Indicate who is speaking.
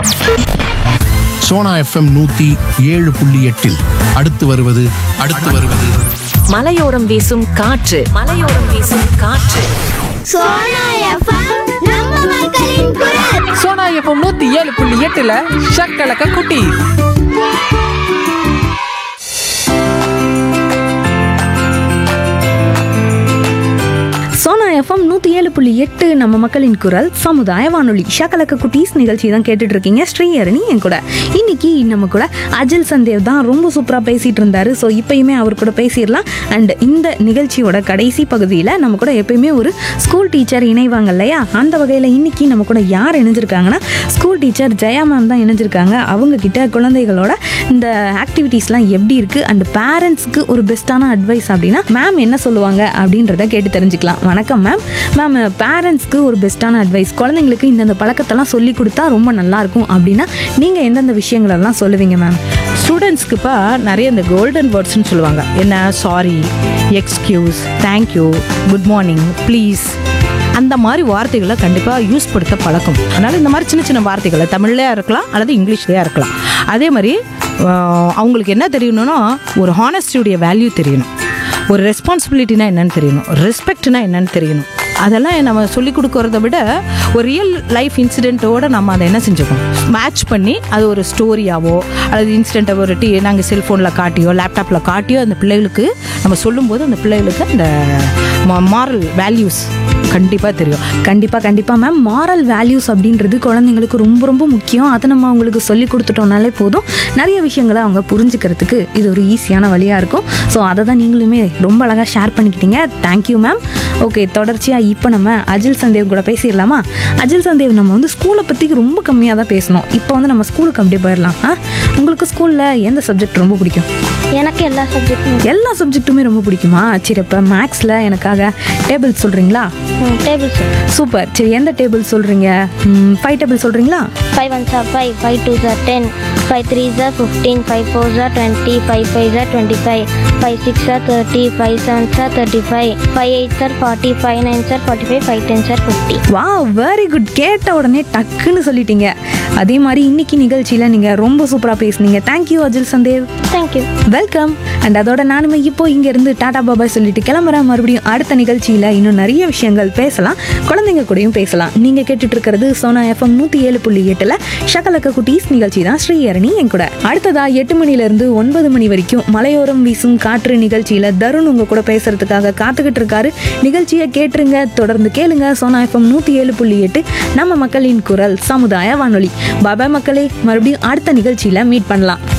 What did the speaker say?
Speaker 1: Sona FM நூத்தி ஏழு புள்ளி எட்டில் அடுத்து வருவது அடுத்து வருவது
Speaker 2: மலையோரம் வீசும் காற்று மலையோரம் வீசும் காற்று
Speaker 3: சோனா எஃப்எம் நம்ம மக்களின் குரல்
Speaker 4: சோனா எஃப்எம் நூத்தி ஏழு புள்ளி எட்டுல ஷக்கலக்க குட்டி
Speaker 5: சோனா எஃப்எம் நூற்றி ஏழு புள்ளி எட்டு நம்ம மக்களின் குரல் சமுதாய வானொலி ஷகலக்க குட்டீஸ் நிகழ்ச்சி தான் கேட்டுட்டு இருக்கீங்க ஸ்ரீஹரணி என் கூட இன்னைக்கு நம்ம கூட அஜில் சந்தேவ் தான் ரொம்ப சூப்பராக பேசிட்டு இருந்தாரு ஸோ இப்பயுமே அவர் கூட பேசிடலாம் அண்ட் இந்த நிகழ்ச்சியோட கடைசி பகுதியில் நம்ம கூட எப்பயுமே ஒரு ஸ்கூல் டீச்சர் இணைவாங்க இல்லையா அந்த வகையில் இன்னைக்கு நம்ம கூட யார் இணைஞ்சிருக்காங்கன்னா ஸ்கூல் டீச்சர் ஜெயா மேம் தான் இணைஞ்சிருக்காங்க அவங்க கிட்ட குழந்தைகளோட இந்த ஆக்டிவிட்டீஸ்லாம் எப்படி இருக்கு அண்ட் பேரண்ட்ஸ்க்கு ஒரு பெஸ்ட்டான அட்வைஸ் அப்படின்னா மேம் என்ன சொல்லுவாங்க அப்படின்றத கேட்டு தெரிஞ்சுக்கலாம் வணக்கம் மேம் மேம் பேரண்ட்ஸ்க்கு ஒரு பெஸ்ட்டான அட்வைஸ் குழந்தைங்களுக்கு இந்தந்த பழக்கத்தெல்லாம் சொல்லி கொடுத்தா ரொம்ப நல்லா இருக்கும் அப்படின்னா நீங்கள் எந்தெந்த விஷயங்களெல்லாம் சொல்லுவீங்க மேம்
Speaker 6: ஸ்டூடெண்ட்ஸ்க்குப்பா நிறைய இந்த கோல்டன் வேர்ட்ஸ்னு சொல்லுவாங்க என்ன sorry excuse thank you good morning please அந்த மாதிரி வார்த்தைகளை கண்டிப்பாக யூஸ் படுத்த பழக்கம் அதனால் இந்த மாதிரி சின்ன சின்ன வார்த்தைகளை தமிழ்லையா இருக்கலாம் அல்லது இங்கிலீஷ்லையா இருக்கலாம் அதே மாதிரி ஆஹ், அவங்களுக்கு என்ன தெரியணும்னா ஒரு ஹானஸ்டியுடைய வேல்யூ தெரியணும் ஒரு ரெஸ்பான்சிபிலிட்டினா என்னன்னு தெரியணும் ரெஸ்பெக்ட்னா என்னன்னு தெரியணும் அதெல்லாம் நம்ம சொல்லி கொடுக்கறத விட ஒரு ரியல் லைஃப் இன்சிடென்ட்டோட நம்ம அதை என்ன செஞ்சுக்கணும் மேட்ச் பண்ணி அது ஒரு ஸ்டோரியாவோ அல்லது இன்சிடென்ட்டை ஒரு டி நாங்கள் செல்ஃபோனில் காட்டியோ லேப்டாப்பில் காட்டியோ அந்த பிள்ளைகளுக்கு நம்ம சொல்லும்போது அந்த பிள்ளைகளுக்கு அந்த மாரல் வேல்யூஸ் கண்டிப்பாக தெரியும்
Speaker 5: கண்டிப்பாக கண்டிப்பாக மேம் மாரல் வேல்யூஸ் அப்படின்றது குழந்தைங்களுக்கு ரொம்ப ரொம்ப முக்கியம் அதை நம்ம அவங்களுக்கு சொல்லி கொடுத்துட்டோம்னாலே போதும் நிறைய விஷயங்களை அவங்க புரிஞ்சுக்கிறதுக்கு இது ஒரு ஈஸியான வழியாக இருக்கும் ஸோ அதை தான் நீங்களுமே ரொம்ப அழகாக ஷேர் பண்ணிக்கிட்டீங்க தேங்க்யூ மேம் ஓகே தொடர்ச்சியாக இப்போ நம்ம அஜில் சந்தேவ் கூட பேசிடலாமா அஜில் சந்தேவ் நம்ம வந்து ஸ்கூலை பற்றி ரொம்ப கம்மியாக தான் பேசணும் இப்போ வந்து நம்ம ஸ்கூலுக்கு அப்படியே போயிடலாம் ஆ உங்களுக்கு ஸ்கூலில் எந்த சப்ஜெக்ட் ரொம்ப பிடிக்கும்
Speaker 3: எனக்கு எல்லா சப்ஜெக்டும்
Speaker 5: எல்லா சப்ஜெக்ட்டுமே ரொம்ப பிடிக்குமா சரி இப்போ மேக்ஸில் எனக்காக டேபிள் சொல்கிறீங்களா
Speaker 3: டேபிள்
Speaker 5: சூப்பர் சரி எந்த டேபிள் சொல்கிறீங்க ஃபைவ் டேபிள் சொல்கிறீங்களா
Speaker 3: five one sir five five two sir ten five three sir fifteen five four sir twenty five five sir twenty five five six sir thirty five seven sir thirty five five eight sir forty five nine sir forty five five ten sir fifty
Speaker 5: வா very good கேட்ட உடனே டக்குன்னு சொல்லிட்டீங்க அதே மாதிரி இன்னைக்கு நிகழ்ச்சியில் நீங்கள் ரொம்ப சூப்பராக பேசுனீங்க thank you Ajil Sandev
Speaker 3: thank you
Speaker 5: welcome and அதோட நானுமே இப்போ இங்கேருந்து டாடா பாபாய் சொல்லிட்டு கிளம்புறேன் மறுபடியும் அடுத்த நிகழ்ச்சியில் இன்னும் நிறைய விஷயங்கள் பேசலாம் குழந்தைங்க கூடயும் பேசலாம் நீங்கள் கேட்டுட்டு இருக்கிறது சோனா எஃப்எம் நூற்றி ஏழு புள்ளி எட்டில் ஷகலக்க குட்டீஸ் நிகழ்ச்சி தான் ஸ்ரீஹரணி என் கூட அடுத்ததா எட்டு மணிலேருந்து ஒன்பது மணி வரைக்கும் மலையோரம் வீசும் காற்று நிகழ்ச்சியில் தருண் உங்க கூட பேசுறதுக்காக காத்துக்கிட்டு இருக்காரு நிகழ்ச்சியை கேட்டுருங்க தொடர்ந்து கேளுங்க சோனா எஃப்எம் நூற்றி ஏழு புள்ளி எட்டு நம்ம மக்களின் குரல் சமுதாய வானொலி பாபா மக்களே மறுபடியும் அடுத்த நிகழ்ச்சியில் மீட் பண்ணலாம்